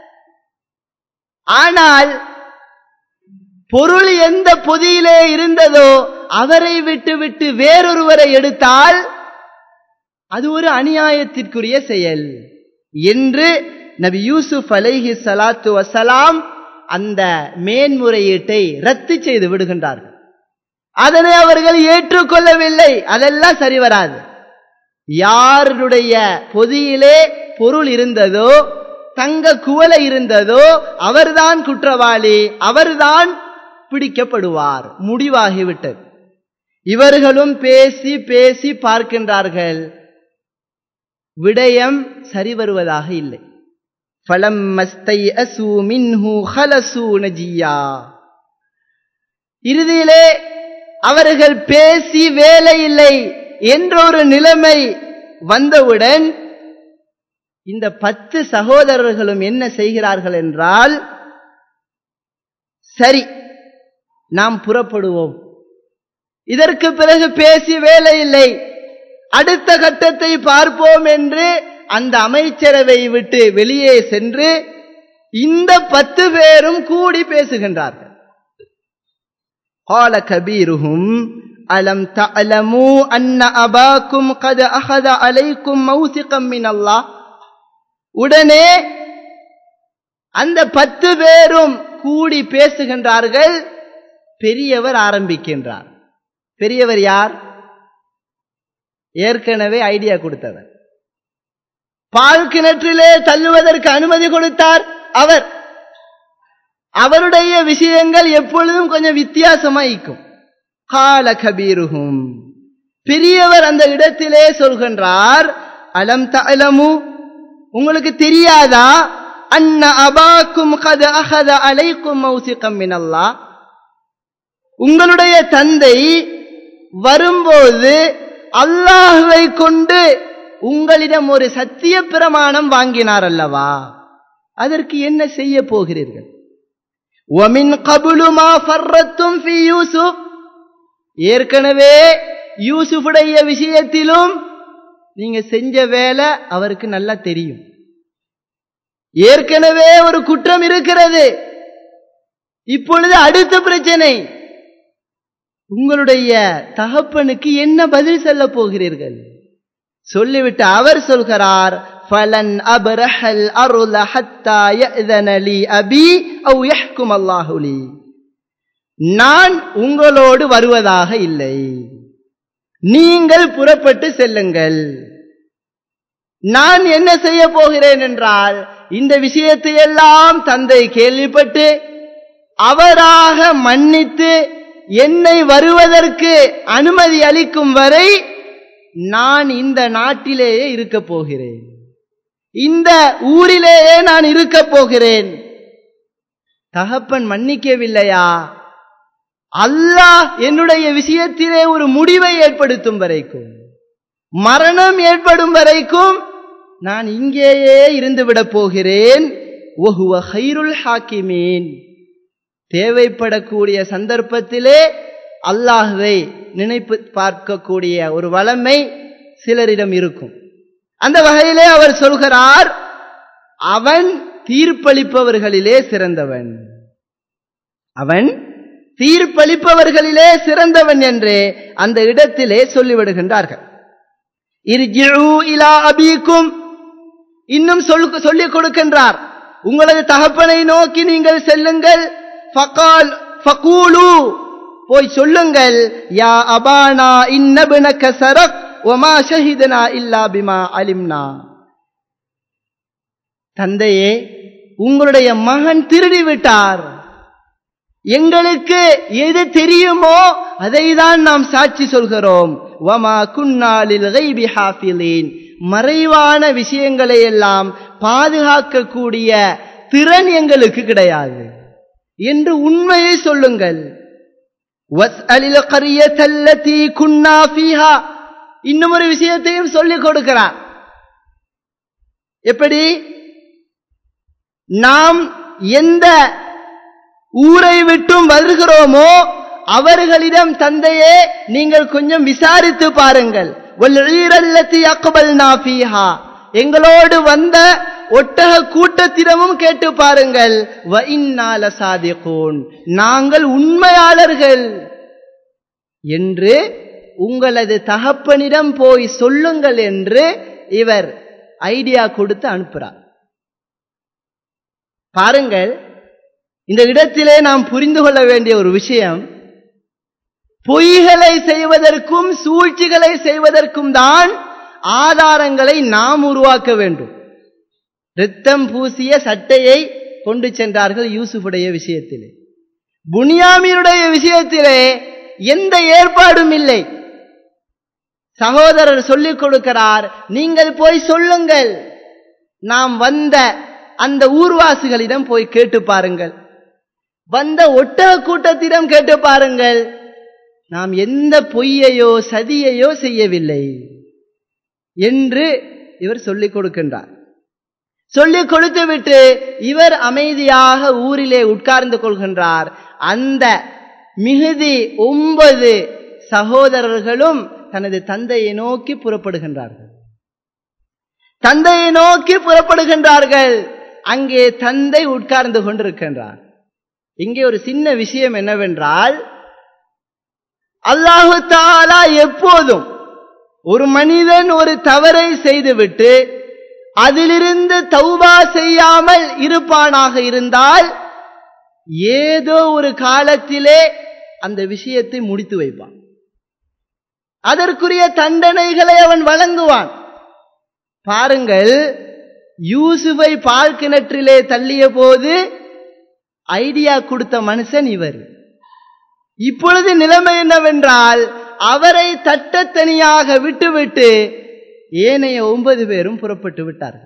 ஆனால் பொருள் எந்த பொதியிலே இருந்ததோ அவரை விட்டு விட்டு வேறொருவரை எடுத்தால் அது ஒரு அநியாயத்திற்குரிய செயல் என்று நபி யூசுப் அலைஹி சலாத்து வசலாம் அந்த மேன்முறையீட்டை ரத்து செய்து விடுகின்றார்கள் அதனை அவர்கள் ஏற்றுக்கொள்ளவில்லை அதெல்லாம் சரி வராது யாருடைய பொதியிலே பொருள் இருந்ததோ தங்க குவலை இருந்ததோ அவர்தான் குற்றவாளி அவர்தான் பிடிக்கப்படுவார் முடிவாகிவிட்டது இவர்களும் பேசி பேசி பார்க்கின்றார்கள் விடயம் சரி வருவதாக இல்லை ஃபலம் மஸ்தை அசூ மின்ஹு ஹலசூ நஜியா இறுதியிலே அவர்கள் பேசி வேலை இல்லை என்ற ஒரு நிலைமை வந்தவுடன் இந்த பத்து சகோதரர்களும் என்ன செய்கிறார்கள் என்றால் சரி நாம் புறப்படுவோம் இதற்கு பிறகு பேசி வேலை இல்லை அடுத்த கட்டத்தை பார்ப்போம் என்று அந்த அமைச்சரவை விட்டு வெளியே சென்று இந்த பத்து பேரும் கூடி பேசுகின்றார்கள் قال كبيرهم ألم تعلموا أن أباكم قد أخذ عليكم موثقا من الله உடனே அந்த பத்து பேரும் கூடி பேசுகின்றார்கள் பெரியவர் ஆரம்பிக்கின்றார் பெரியவர் யார் ஏற்கனவே ஐடியா கொடுத்தவர் பால் கிணற்றிலே தள்ளுவதற்கு அனுமதி கொடுத்தார் அவர் அவருடைய விஷயங்கள் எப்பொழுதும் கொஞ்சம் வித்தியாசமாயிக்கும் கால கபீருகும் பெரியவர் அந்த இடத்திலே சொல்கின்றார் அலம் தலமு உங்களுக்கு தெரியாதா அன்ன அபாக்கும் கத அகத அலைக்கும் மௌசிகம் மினல்லா உங்களுடைய தந்தை வரும்போது அல்லாஹுவை கொண்டு உங்களிடம் ஒரு சத்திய பிரமாணம் வாங்கினார் அல்லவா அதற்கு என்ன செய்ய போகிறீர்கள் ஒமின் கபுலுமா ஃபர்ரத்தும் ஃபி யூசுப் ஏற்கனவே யூசுஃபுடைய விஷயத்திலும் நீங்க செஞ்ச வேலை அவருக்கு நல்லா தெரியும் ஏற்கனவே ஒரு குற்றம் இருக்கிறது இப்பொழுது அடுத்த பிரச்சனை உங்களுடைய தகப்பனுக்கு என்ன பதில் சொல்ல போகிறீர்கள் சொல்லிவிட்டு அவர் சொல்கிறார் ஃபலன் அபரஹல் அருள ஹத்தா யஅதன லி அபி அவ் யஹ்கும் அல்லாஹு லி நான் உங்களோடு வருவதாக இல்லை நீங்கள் புறப்பட்டு செல்லுங்கள் நான் என்ன செய்ய போகிறேன் என்றால் இந்த விஷயத்தை எல்லாம் தந்தை கேள்விப்பட்டு அவராக மன்னித்து என்னை வருவதற்கு அனுமதி அளிக்கும் வரை நான் இந்த நாட்டிலேயே இருக்க போகிறேன் இந்த ஊரிலேயே நான் இருக்க போகிறேன் தகப்பன் மன்னிக்கவில்லையா அல்லாஹ் என்னுடைய விஷயத்திலே ஒரு முடிவை ஏற்படுத்தும் வரைக்கும் மரணம் ஏற்படும் வரைக்கும் நான் இங்கேயே இருந்துவிடப் போகிறேன் ஒஹுவ ஹைருல் ஹாக்கிமீன் தேவைப்படக்கூடிய சந்தர்ப்பத்திலே அல்லாஹுவை நினைப்பு பார்க்கக்கூடிய ஒரு வளமை சிலரிடம் இருக்கும் அந்த வகையிலே அவர் சொல்கிறார் அவன் தீர்ப்பளிப்பவர்களிலே சிறந்தவன் அவன் தீர்ப்பளிப்பவர்களிலே சிறந்தவன் என்று அந்த இடத்திலே சொல்லிவிடுகின்றார்கள் இர்ஜிஉ இலா அபீக்கும் இன்னும் சொல் சொல்லிக் கொடுக்கின்றார் உங்களது தகப்பனை நோக்கி நீங்கள் செல்லுங்கள் ஃபகால் ஃபகூலு போய் சொல்லுங்கள் யா அபானா இன்னபினக சரக் ஒமா ஷஹிதனா இல்லா பிமா அலிம்னா தந்தையே உங்களுடைய மகன் திருடி விட்டார் எங்களுக்கு எது தெரியுமோ அதை தான் நாம் சாட்சி சொல்கிறோம் வமா குன்னாலில் கைபி ஹாஃபிலீன் மறைவான விஷயங்களை எல்லாம் பாதுகாக்கக்கூடிய திறன் எங்களுக்கு கிடையாது என்று உண்மையை சொல்லுங்கள் வஸ்அலில் கரியத்தல்லதி குன்னா ஃபீஹா இன்னும் ஒரு விஷயத்தையும் சொல்லிக் கொடுக்கிறார் எப்படி நாம் எந்த ஊரை விட்டும் வருகிறோமோ அவர்களிடம் தந்தையே நீங்கள் கொஞ்சம் விசாரித்து பாருங்கள் எங்களோடு வந்த ஒட்டக கூட்டத்திடமும் கேட்டு பாருங்கள் நாங்கள் உண்மையாளர்கள் என்று உங்களது தகப்பனிடம் போய் சொல்லுங்கள் என்று இவர் ஐடியா கொடுத்து அனுப்புகிறார் பாருங்கள் இந்த இடத்திலே நாம் புரிந்து கொள்ள வேண்டிய ஒரு விஷயம் பொய்களை செய்வதற்கும் சூழ்ச்சிகளை செய்வதற்கும் தான் ஆதாரங்களை நாம் உருவாக்க வேண்டும் இரத்தம் பூசிய சட்டையை கொண்டு சென்றார்கள் யூசுஃபுடைய விஷயத்திலே புனியாமியுடைய விஷயத்திலே எந்த ஏற்பாடும் இல்லை சகோதரர் சொல்லிக் கொடுக்கிறார் நீங்கள் போய் சொல்லுங்கள் நாம் வந்த அந்த ஊர்வாசிகளிடம் போய் கேட்டு பாருங்கள் வந்த ஒட்டக கூட்டத்திடம் கேட்டு பாருங்கள் நாம் எந்த பொய்யையோ சதியையோ செய்யவில்லை என்று இவர் சொல்லிக் கொடுக்கின்றார் சொல்லிக் கொடுத்து விட்டு இவர் அமைதியாக ஊரிலே உட்கார்ந்து கொள்கின்றார் அந்த மிகுதி ஒன்பது சகோதரர்களும் தனது தந்தையை நோக்கி புறப்படுகின்றார்கள் தந்தையை நோக்கி புறப்படுகின்றார்கள் அங்கே தந்தை உட்கார்ந்து கொண்டிருக்கின்றார் இங்கே ஒரு சின்ன விஷயம் என்னவென்றால் அல்லாஹு தாலா எப்போதும் ஒரு மனிதன் ஒரு தவறை செய்துவிட்டு அதிலிருந்து தௌபா செய்யாமல் இருப்பானாக இருந்தால் ஏதோ ஒரு காலத்திலே அந்த விஷயத்தை முடித்து வைப்பான் அதற்குரிய தண்டனைகளை அவன் வழங்குவான் பாருங்கள் யூசுஃபை பால் கிணற்றிலே தள்ளிய போது ஐடியா கொடுத்த மனுஷன் இவர் இப்பொழுது நிலைமை என்னவென்றால் அவரை தட்டத்தனியாக விட்டுவிட்டு ஏனைய ஒன்பது பேரும் புறப்பட்டு விட்டார்கள்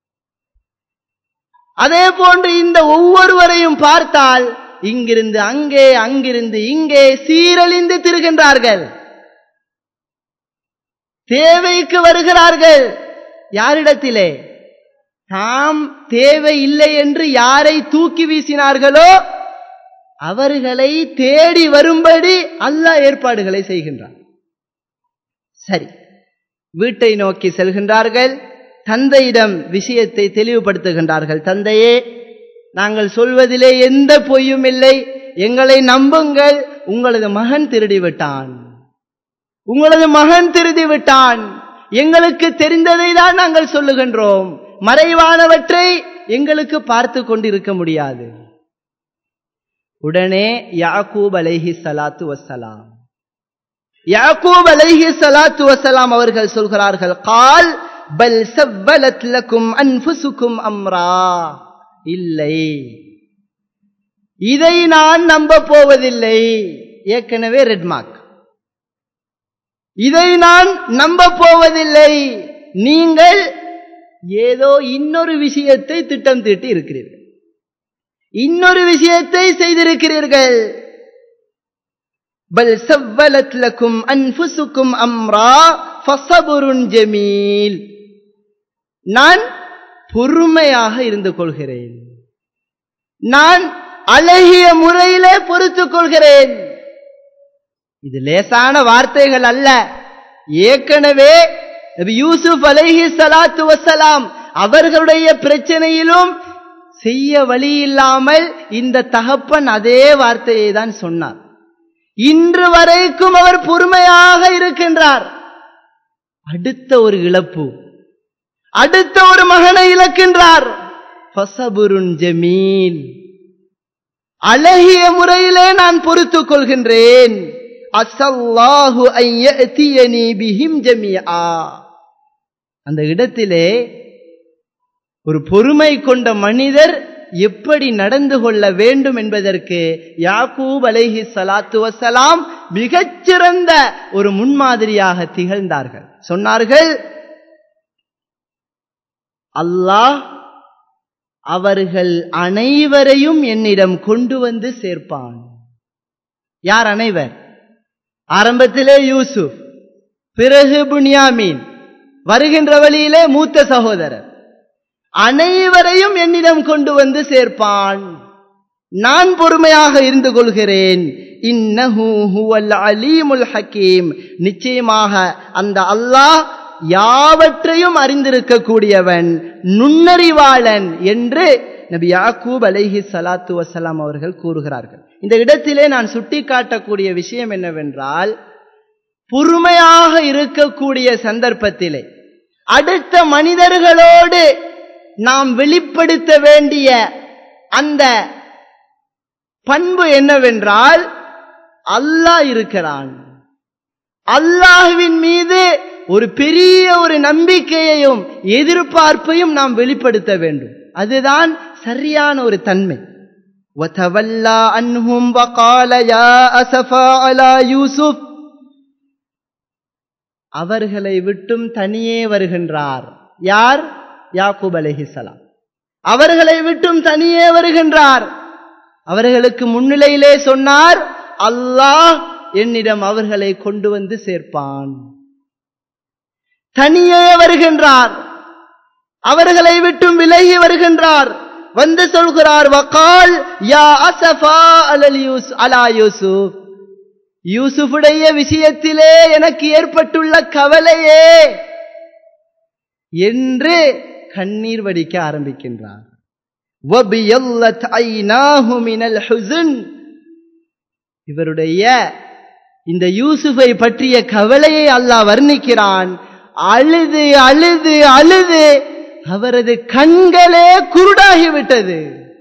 அதே போன்று இந்த ஒவ்வொருவரையும் பார்த்தால் இங்கிருந்து அங்கே அங்கிருந்து இங்கே சீரழிந்து திருகின்றார்கள் தேவைக்கு வருகிறார்கள் யாரிடத்திலே தாம் தேவை இல்லை என்று யாரை தூக்கி வீசினார்களோ அவர்களை தேடி வரும்படி அல்லாஹ் ஏற்பாடுகளை செய்கின்றார் சரி வீட்டை நோக்கி செல்கின்றார்கள் தந்தையிடம் விஷயத்தை தெளிவுபடுத்துகின்றார்கள் தந்தையே நாங்கள் சொல்வதிலே எந்த பொய்யும் இல்லை எங்களை நம்புங்கள் உங்களது மகன் திருடி விட்டான் உங்களது மகன் திருடி விட்டான் எங்களுக்கு தெரிந்ததை தான் நாங்கள் சொல்லுகின்றோம் மறைவானவற்றை எங்களுக்கு பார்த்து கொண்டிருக்க முடியாது உடனே யாக்கூப் அலைஹி சலாத்து வசலாம் யாக்கூப் அலைஹி சலாத்து வசலாம் அவர்கள் சொல்கிறார்கள் கால் பல் சவ்வலத் லக்கும் அன்புசுக்கும் அம்ரா இல்லை இதை நான் நம்ப போவதில்லை ஏற்கனவே ரெட்மார்க் இதை நான் நம்ப போவதில்லை நீங்கள் ஏதோ இன்னொரு விஷயத்தை திட்டம் தீட்டி இருக்கிறீர்கள் இன்னொரு விஷயத்தை செய்திருக்கிறீர்கள் பல் சவ்வலத் லக்கும் அன்புசுக்கும் அம்ரா ஃபசபுருன் ஜமீல் நான் பொறுமையாக இருந்து கொள்கிறேன் நான் அழகிய முறையிலே பொறுத்துக் கொள்கிறேன் இது லேசான வார்த்தைகள் அல்ல ஏற்கனவே யூசுப் அலைஹி சலாத்து வசலாம் அவர்களுடைய பிரச்சனையிலும் செய்ய வழி இல்லாமல் இந்த தகப்பன் அதே வார்த்தையை தான் சொன்னார் இன்று வரைக்கும் அவர் பொறுமையாக இருக்கின்றார் அடுத்த ஒரு இழப்பு அடுத்த ஒரு மகனை இழக்கின்றார் ஃபசபுருன் ஜமீல் அழகிய முறையிலே நான் பொறுத்துக் கொள்கின்றேன் அசல்லாஹு ஐயத்தியனி பிஹிம் ஜமியா அந்த இடத்திலே ஒரு பொறுமை கொண்ட மனிதர் எப்படி நடந்து கொள்ள வேண்டும் என்பதற்கு யாக்கூப் அலைஹி சலாத்து வசலாம் மிகச்சிறந்த ஒரு முன்மாதிரியாக திகழ்ந்தார்கள் சொன்னார்கள் அல்லாஹ் அவர்கள் அனைவரையும் என்னிடம் கொண்டு வந்து சேர்ப்பான் யார் அனைவர் ஆரம்பத்திலே யூசுப் பிறகு புனியாமீன் வருகின்ற வழியிலே மூத்த சகோதரர் அனைவரையும் என்னிடம் கொண்டு வந்து சேர்ப்பான் நான் பொறுமையாக இருந்து கொள்கிறேன் இன்னஹு ஹுவல் அலீமுல் ஹக்கீம் நிச்சயமாக அந்த அல்லாஹ் யாவற்றையும் அறிந்திருக்கக்கூடியவன் நுண்ணறிவாளன் என்று நபி யாக்கூப் அலைஹி சலாத்து வசலாம் அவர்கள் கூறுகிறார்கள் இந்த இடத்திலே நான் சுட்டிக்காட்டக்கூடிய விஷயம் என்னவென்றால் பொறுமையாக இருக்கக்கூடிய சந்தர்ப்பத்திலே அடுத்த மனிதர்களோடு நாம் வெளிப்படுத்த வேண்டிய அந்த பண்பு என்னவென்றால் அல்லாஹ் இருக்கிறான் அல்லாஹுவின் மீது ஒரு பெரிய ஒரு நம்பிக்கையையும் எதிர்பார்ப்பையும் நாம் வெளிப்படுத்த வேண்டும் அதுதான் சரியான ஒரு தன்மை وتولى عنهم وقال يا أسفا على يوسف அவர்களை விட்டும் தனியே வருகின்றார் யார் யாக்கூப் அலைஹிஸ்ஸலாம் அவர்களை விட்டும் தனியே வருகின்றார் அவர்களுக்கு முன்னிலையிலே சொன்னார் அல்லாஹ் என்னிடம் அவர்களை கொண்டு வந்து சேர்ப்பான் தனியே வருகின்றார் அவர்களை விட்டும் விலகி வருகின்றார் வந்து சொல்கிறார் வகால் யா அசஃபா அலல் யூஸ் அலா யூசுப் யூசுஃபுடைய விஷயத்திலே எனக்கு ஏற்பட்டுள்ள கவலையே என்று கண்ணீர் வடிக்க ஆரம்பிக்கின்றார் وَبِيَضَّتْ عَيْنَاهُ مِنَ الْحُزْنِ இவருடைய இந்த யூசுஃபை பற்றிய கவலையை அல்லாஹ் வர்ணிக்கிறான் அழுது அழுது அழுது அவரது கண்களே குருடாகிவிட்டது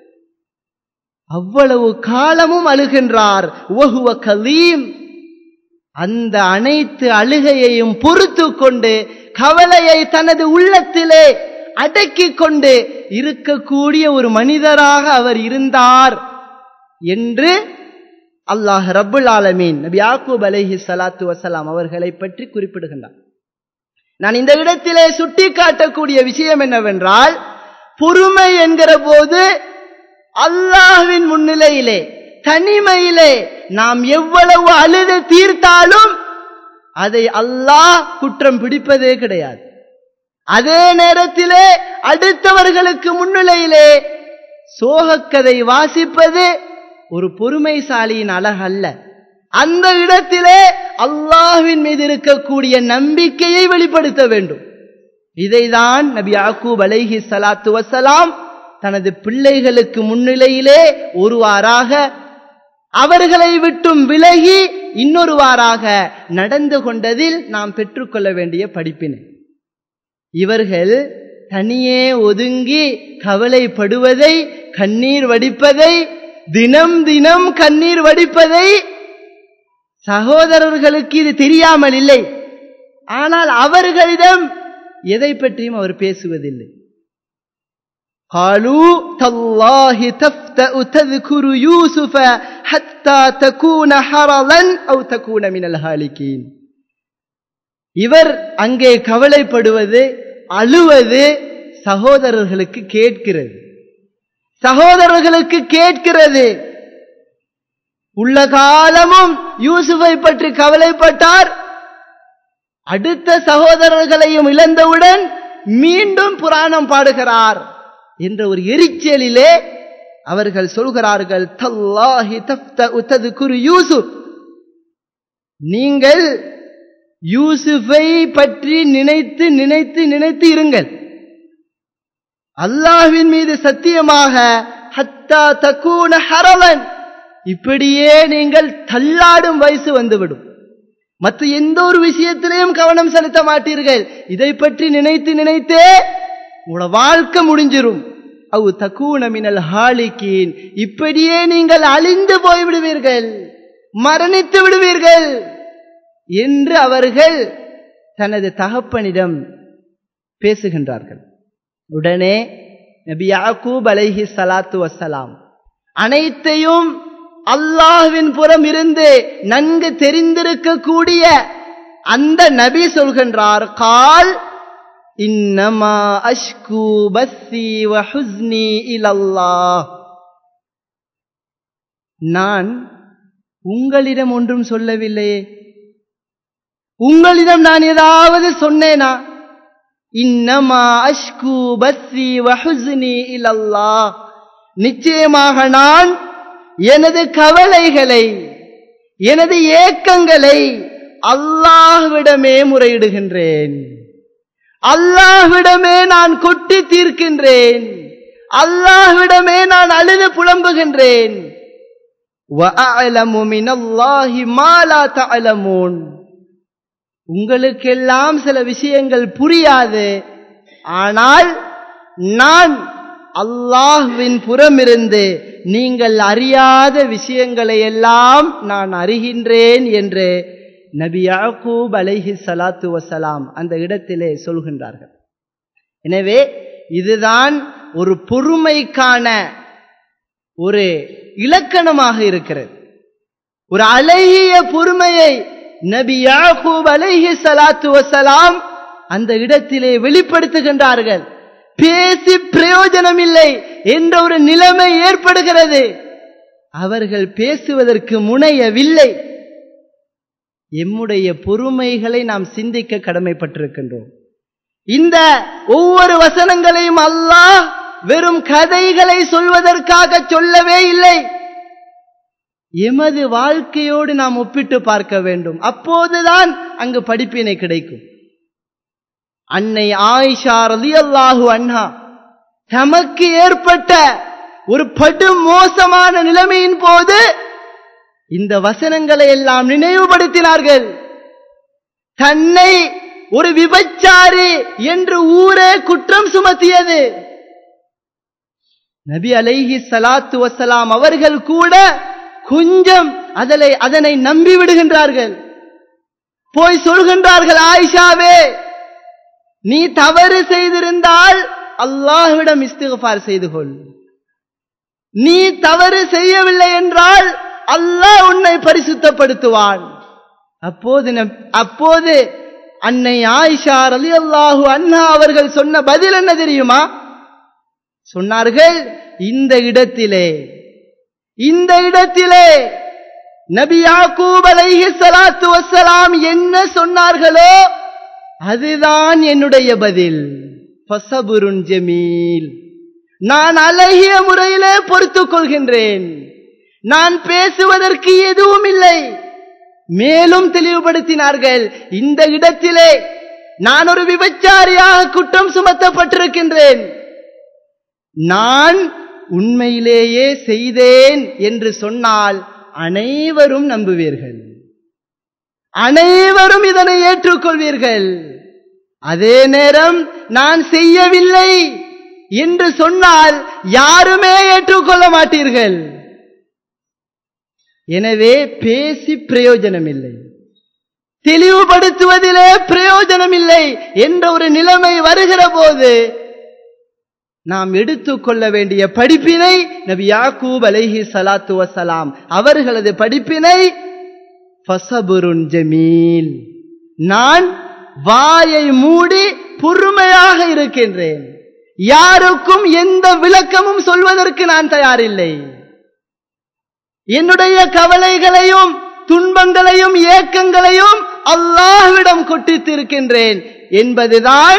அவ்வளவு காலமும் அழுகின்றார் ஒஹுவ கலீம் அந்த அனைத்து அழுகையையும் பொறுத்து கொண்டு கவலையை தனது உள்ளத்திலே அடக்கிக் கொண்டு இருக்கக்கூடிய ஒரு மனிதராக அவர் இருந்தார் என்று அல்லாஹ் ரப்புல் ஆலமீன் நபி யாக்கூப் அலைஹி ஸலாத்து வஸலாம் அவர்களை பற்றி குறிப்பிடுகின்றார் நான் இந்த இடத்திலே சுட்டி காட்டக்கூடிய விஷயம் என்னவென்றால் பொறுமை என்கிற போது அல்லாஹ்வின் முன்னிலையிலே தனிமையிலே நாம் எவ்வளவு அழுது தீர்த்தாலும் அதை அல்லாஹ் குற்றம் பிடிப்பதே கிடையாது அதே நேரத்திலே அடுத்தவர்களுக்கு முன்னிலையிலே சோகக்கதை வாசிப்பது ஒரு பொறுமைசாலியின் அழகல்ல அந்த இடத்திலே அல்லாஹ்வின் மீது இருக்கக்கூடிய நம்பிக்கையை வெளிப்படுத்த வேண்டும் இதைதான் நபி யாக்கூப் அலைஹி ஸலாத்து வஸலாம் தனது பிள்ளைகளுக்கு முன்னிலையிலே ஒருவாறாக அவர்களை விட்டும் விலகி இன்னொருவாறாக நடந்து கொண்டதில் நாம் பெற்றுக்கொள்ள வேண்டிய படிப்பினை இவர்கள் தனியே ஒதுங்கி கவலைப்படுவதை கண்ணீர் வடிப்பதை தினம் தினம் கண்ணீர் வடிப்பதை சகோதரர்களுக்கு இது தெரியாமல் இல்லை ஆனால் அவர்களிடம் எதை பற்றியும் அவர் பேசுவதில்லை قالوا تالله تفتأ تذكر يوسف حتى تكون حرلا أو تكون من الهالكين இவர் அங்கே கவலைப்படுவது அழுவது சகோதரர்களுக்கு கேட்கிறது சகோதரர்களுக்கு கேட்கிறது உள்ள காலமும் யூசுஃபை பற்றி கவலைப்பட்டார் அடுத்த சகோதரர்களையும் இழந்தவுடன் மீண்டும் புராணம் பாடுகிறார் என்ற ஒரு எரிச்சலிலே அவர்கள் சொல்கிறார்கள் தல்லாஹி தப்த உத்தது குரு யூசுப் நீங்கள் யூசுஃபை பற்றி நினைத்து நினைத்து நினைத்து இருங்கள் அல்லாஹ்வின் மீது சத்தியமாக ஹத்தா தக்கூன ஹரவன் இப்படியே நீங்கள் தள்ளாடும் வயசு வந்துவிடும் மற்ற எந்த ஒரு விஷயத்திலையும் கவனம் செலுத்த மாட்டீர்கள் இதை பற்றி நினைத்து நினைத்தே உங்களோட வாழ்க்கை முடிஞ்சிரும் அவு தக்கூன மினல் ஹாலிக்கீன் இப்படியே நீங்கள் அழிந்து போய்விடுவீர்கள் மரணித்து விடுவீர்கள் என்று அவர்கள் தனது தகப்பனிடம் பேசுகின்றார்கள் உடனே நபி யாக்கூப் அலைஹி சலாத்து வசலாம் அனைத்தையும் அல்லாஹ்வின் புறம் இருந்து நன்கு தெரிந்திருக்கக்கூடிய அந்த நபி சொல்கின்றார் கால் இன்னமா அஷ்கு பஸ்ஸி வஹுஸ்னி இலல்லாஹ் நான் உங்களிடம் ஒன்றும் சொல்லவில்லையே உங்களிடம் நான் ஏதாவது சொன்னேனா இன்னமா அஷ்கு பஸ்ஸி வஹுஸ்னி இலல்லாஹ் நிச்சயமாக நான் எனது கவலைகளை எனது ஏக்கங்களை அல்லாஹ்விடமே முறையிடுகின்றேன் அல்லாஹ்விடமே நான் கொட்டி தீர்க்கின்றேன் அல்லாஹ்விடமே நான் அழுது புலம்புகின்றேன் உங்களுக்கெல்லாம் சில விஷயங்கள் புரியாது ஆனால் நான் அல்லாஹ்வின் புறமிருந்து நீங்கள் அறியாத விஷயங்களை எல்லாம் நான் அறிகின்றேன் என்று நபி யாக்கூப் அலைஹி சலாத்து வசலாம் அந்த இடத்திலே சொல்கின்றார்கள் எனவே இதுதான் ஒரு பொறுமைக்கான ஒரு இலக்கணமாக இருக்கிறது ஒரு அழகிய பொறுமையை நபி யாக்கூப் அலைஹி சலாத்து வசலாம் அந்த இடத்திலே வெளிப்படுத்துகின்றார்கள் பேசி பிரயோஜனம் இல்லை என்ற ஒரு நிலைமை ஏற்படுகிறது அவர்கள் பேசுவதற்கு முனையவில்லை எம்முடைய பொறுமைகளை நாம் சிந்திக்க கடமைப்பட்டிருக்கின்றோம் இந்த ஒவ்வொரு வசனங்களையும் அல்லாஹ் வெறும் கதைகளை சொல்வதற்காக சொல்லவே இல்லை எமது வாழ்க்கையோடு நாம் ஒப்பிட்டு பார்க்க வேண்டும் அப்போதுதான் அங்கு படிப்பினை கிடைக்கும் அன்னை ஆயிஷா ரலியல்லாஹு அன்ஹா தமக்கு ஏற்பட்ட ஒரு படு மோசமான நிலைமையின் போது இந்த வசனங்களை எல்லாம் நினைவுபடுத்தினார்கள் தன்னை ஒரு விபச்சாரி என்று ஊரே குற்றம் சுமத்தியது நபி அலைஹி சலாத்து வசலாம் அவர்கள் கூட கொஞ்சம் அதனை அதனை நம்பி விடுகின்றார்கள் போய் சொல்கின்றார்கள் ஆயிஷாவே நீ தவறு செய்திருந்தால் அல்லாஹ்விடம் இஸ்திகபார் செய்து கொள் நீ தவறு செய்யவில்லை என்றால் அல்லாஹ் உன்னை பரிசுத்தப்படுத்துவான் அப்போது அப்போது அன்னை ஆயிஷா அலி அல்லாஹு அண்ணா அவர்கள் சொன்ன பதில் என்ன தெரியுமா சொன்னார்கள் இந்த இடத்திலே இந்த இடத்திலே நபி யாக்கூப் அலைஹி ஸலாத்து வஸ்ஸலாம் என்ன சொன்னார்களோ அதுதான் என்னுடைய பதில் ஃபஸபுருன் ஜமீல் நான் அழகிய முறையிலே பொறுத்துக் கொள்கின்றேன் நான் பேசுவதற்கு எதுவும் இல்லை மேலும் தெளிவுபடுத்தினார்கள் இந்த இடத்திலே நான் ஒரு விபச்சாரியாக குற்றம் சுமத்தப்பட்டிருக்கின்றேன் நான் உண்மையிலேயே செய்தேன் என்று சொன்னால் அனைவரும் நம்புவீர்கள் அனைவரும் இதனை ஏற்றுக்கொள்வீர்கள் அதே நேரம் நான் செய்யவில்லை என்று சொன்னால் யாருமே ஏற்றுக்கொள்ள மாட்டீர்கள் எனவே பேசி பிரயோஜனம் இல்லை தெளிவுபடுத்துவதிலே பிரயோஜனம் இல்லை என்ற ஒரு நிலைமை வருகிற போது நாம் எடுத்துக்கொள்ள வேண்டிய படிப்பினை நபி யாக்கூப் அலைஹி சலாத்து வசலாம் அவர்களது படிப்பினை ஃபசபுருன் ஜமீல் நான் வாயை மூடி பொறுமையாக இருக்கின்றேன் யாருக்கும் எந்த விளக்கமும் சொல்வதற்கு நான் தயாரில்லை என்னுடைய கவலைகளையும் துன்பங்களையும் ஏக்கங்களையும் அல்லாஹ்விடம் கொட்டித்திருக்கின்றேன் என்பதுதான்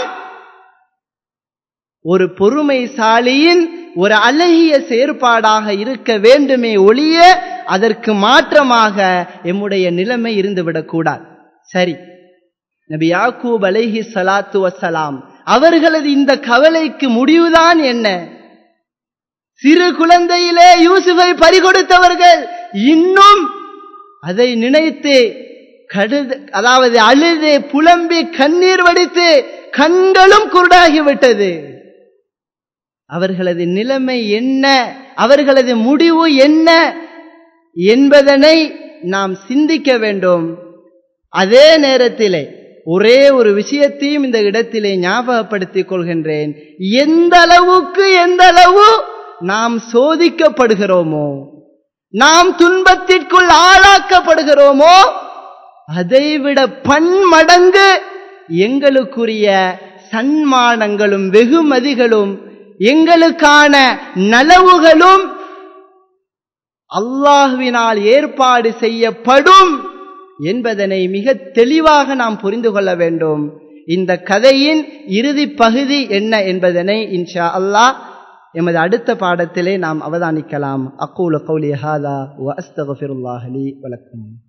ஒரு பொறுமைசாலியின் ஒரு அழகிய செயற்பாடாக இருக்க வேண்டுமே ஒழிய அதற்கு மாற்றமாக எம்முடைய நிலைமை இருந்துவிடக்கூடாது சரி நபி யாக்கூப் அலைஹி சலாத்து வசலாம் அவர்களது இந்த கவலைக்கு முடிவுதான் என்ன சிறு குழந்தையிலே யூசுஃபை பறிகொடுத்தவர்கள் இன்னும் அதை நினைத்து கடுது அதாவது அழுது புலம்பி கண்ணீர் வடித்து கண்களும் குருடாகிவிட்டது அவர்களது நிலைமை என்ன அவர்களது முடிவு என்ன என்பதனை நாம் சிந்திக்க வேண்டும் அதே நேரத்திலே ஒரே ஒரு விஷயத்தையும் இந்த இடத்திலே ஞாபகப்படுத்திக் கொள்கின்றேன் எந்த அளவுக்கு எந்த அளவு நாம் சோதிக்கப்படுகிறோமோ நாம் துன்பத்திற்குள் ஆளாக்கப்படுகிறோமோ அதைவிட பன்மடங்கு எங்களுக்குரிய சன்மானங்களும் வெகுமதிகளும் எங்களுக்கான நலவுகளும் அல்லாஹுவினால் ஏற்பாடு செய்யப்படும் என்பதனை மிக தெளிவாக நாம் புரிந்து கொள்ள வேண்டும் இந்த கதையின் இறுதி பகுதி என்ன என்பதனை இன்ஷா அல்லாஹ் எமது அடுத்த பாடத்திலே நாம் அவதானிக்கலாம் அக்கூல கௌலி ஹாதா வ அஸ்தகுஃபிருல்லாஹ் லி வலக்கும்